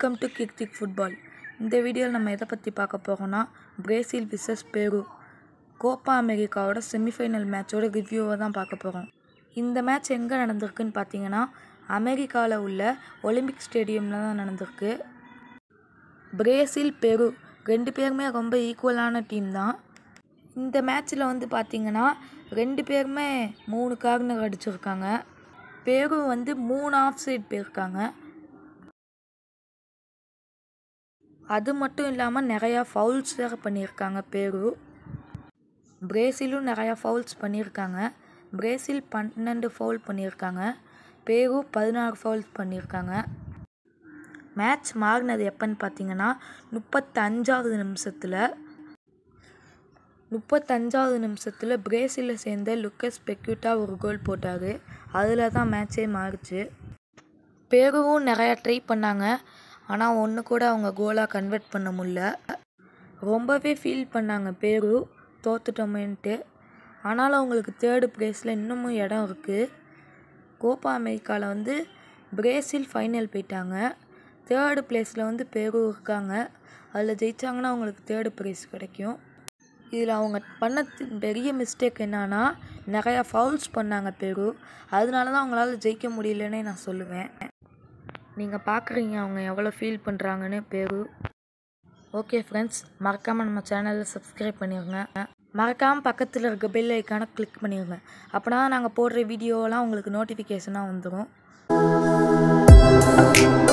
welcome to kick kick football இந்த வீடியோவில் நம்ம எதை பற்றி பார்க்க போகிறோம்னா பிரேசில் விசஸ் பெரு கோப்பா அமெரிக்காவோட செமிஃபைனல் மேட்சோட ரிவ்யூவை தான் பார்க்க போகிறோம் இந்த மேட்ச் எங்கே நடந்திருக்குன்னு பார்த்தீங்கன்னா அமெரிக்காவில் உள்ள ஒலிம்பிக் ஸ்டேடியமில் தான் நடந்திருக்கு பிரேசில் பெரு ரெண்டு பேருமே ரொம்ப ஈக்குவலான டீம் தான் இந்த மேட்ச்சில் வந்து பார்த்தீங்கன்னா ரெண்டு பேருமே மூணு கார்னர் அடிச்சிருக்காங்க பெரு வந்து மூணு ஆஃப் சைட் போயிருக்காங்க அது மட்டும் இல்லாமல் நிறையா ஃபவுல்ஸ் வேறு பண்ணியிருக்காங்க பேரு பிரேசிலும் நிறையா ஃபவுல்ஸ் பண்ணியிருக்காங்க பிரேசில் பன்னெண்டு ஃபவுல் பண்ணியிருக்காங்க பேரு பதினாறு ஃபவுல்ஸ் பண்ணியிருக்காங்க மேட்ச் மாறினது எப்போன்னு பார்த்தீங்கன்னா முப்பத்தஞ்சாவது நிமிஷத்தில் முப்பத்தஞ்சாவது நிமிஷத்தில் பிரேசிலை சேர்ந்த லுக்கஸ் பெக்யூட்டா ஒரு கோல் போட்டார் அதில் தான் மேட்ச்சே மாறுச்சு பேருவும் நிறையா ட்ரை பண்ணாங்க ஆனால் ஒன்று கூட அவங்க கோலாக கன்வெர்ட் பண்ண முடில ரொம்பவே ஃபீல் பண்ணாங்க பேரு தோத்துட்டோமேன்ட்டு ஆனாலும் அவங்களுக்கு தேர்டு ப்ளேஸில் இன்னமும் இடம் இருக்குது கோப்பா அமெரிக்காவில் வந்து பிரேசில் ஃபைனல் போயிட்டாங்க தேர்டு ப்ளேஸில் வந்து பேரு இருக்காங்க அதில் ஜெயித்தாங்கன்னா அவங்களுக்கு தேர்டு ப்ரைஸ் கிடைக்கும் இதில் அவங்க பண்ண பெரிய மிஸ்டேக் என்னன்னா நிறையா ஃபவுல்ஸ் பண்ணாங்க பேரு அதனால தான் அவங்களால ஜெயிக்க முடியலன்னே நான் சொல்லுவேன் நீங்கள் பார்க்குறீங்க அவங்க எவ்வளோ ஃபீல் பண்ணுறாங்கன்னு பேரு ஓகே ஃப்ரெண்ட்ஸ் மறக்காமல் நம்ம சேனலில் சப்ஸ்கிரைப் பண்ணிடுங்க மறக்காமல் பக்கத்தில் இருக்க பெல் ஐக்கானை கிளிக் பண்ணிடுங்க அப்போனா நாங்கள் போடுற வீடியோலாம் உங்களுக்கு நோட்டிஃபிகேஷனாக வந்துடும்